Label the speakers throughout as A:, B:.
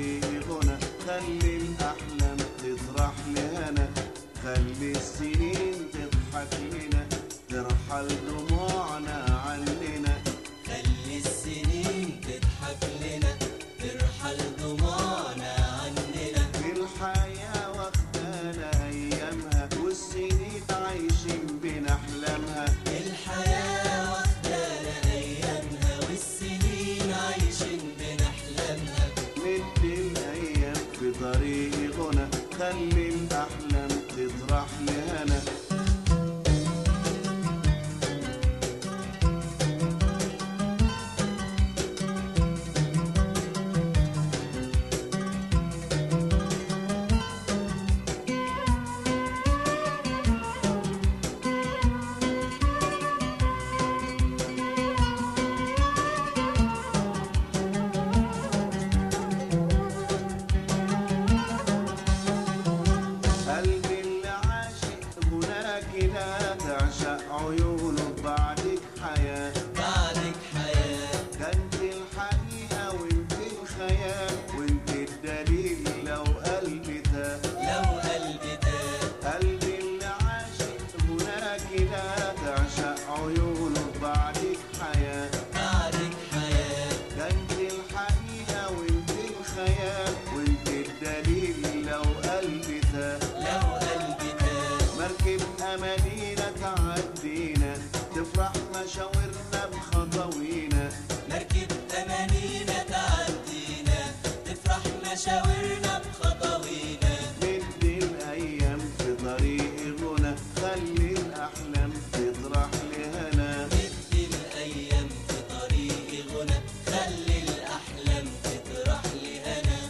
A: طريق غنى خلي الأحلام تطرح لهنا خلي السنين تضحك لنا ترحل دموعنا عننا
B: خلي السنين تضحك لنا ترحل دموعنا عننا
A: الحياة واخدانا أيامها والسنين عايشين بنحلمها
B: الحياة واخدانا أيامها والسنين عايشين بنحلمها
A: مد الأيام في طريق غنى خلي الأحلام تطرح لهنا قلبي اللي عاشق هناك لا تعشق عيونه بعدك حياة
B: بعدك حياة
A: كانت الحقيقة وانت الخيال وانت الدليل لو قلبي تاه
B: لو قلبي تاه
A: قلبي اللي عاشق هناك لا تعشق عيونه بعدك حياة
B: بعدك حياة
A: كانت الحقيقة وانت الخيال وانت الدليل لو قلبي تاه
B: لو قلبي تاه
A: مركب أمانينا تعدينا تفرح مشاورنا بخطوينا
B: مركب أمانينا تعدينا تفرح مشاورنا بخطوينا
A: مد الأيام في طريق غنى خلي الأحلام تطرح لهنا
B: مد الأيام في طريق غنى خلي الأحلام تطرح لهنا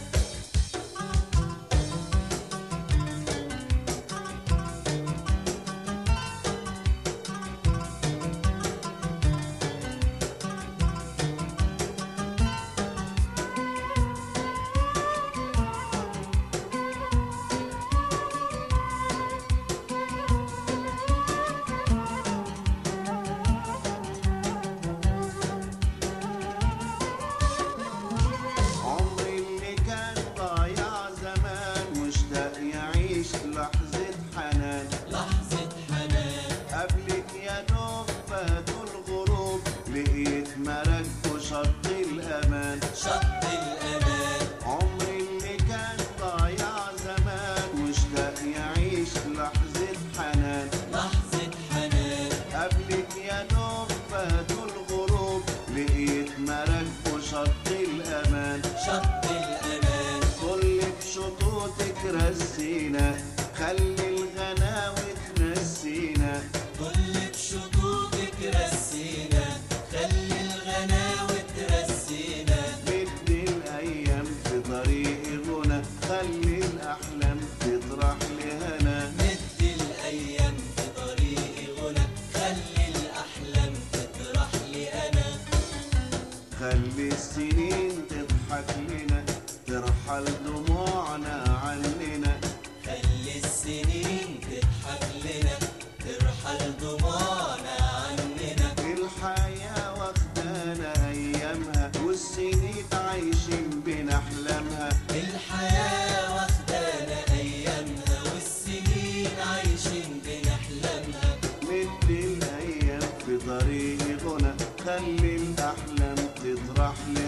A: عمري اللي كان ضايع زمان مشتاق يعيش لحظة حنان
B: لحظة حنان
A: قبلك يا دوب فاتوا الغروب لقيت ملك وشط الأمان
B: شط الأمان
A: عمري اللي كان ضايع زمان مشتاق يعيش لحظة حنان
B: لحظة حنان
A: قبلك يا دوب فاتوا الغروب لقيت ملك وشط الأمان
B: شط الأمان
A: كل بشطوطك رسينا خلي الغناوي تنسينا
B: كل بشطوطك رسينا خلي الغناوي ترسينا
A: مد الأيام في طريق غنى خلي الأحلام تطرح لهنا
B: مد الأيام في طريق غنى خلي الأحلام تطرح لأنا
A: خلي السنين تضحك لنا ترحل دموعنا عننا
B: خلي السنين تضحك لنا ترحل دموعنا عننا
A: الحياة واخدانا أيامها والسنين عايشين بنحلمها
B: الحياة واخدانا أيامها والسنين عايشين بنحلمها
A: مد الأيام في طريق غنى خلي الأحلام تطرح لنا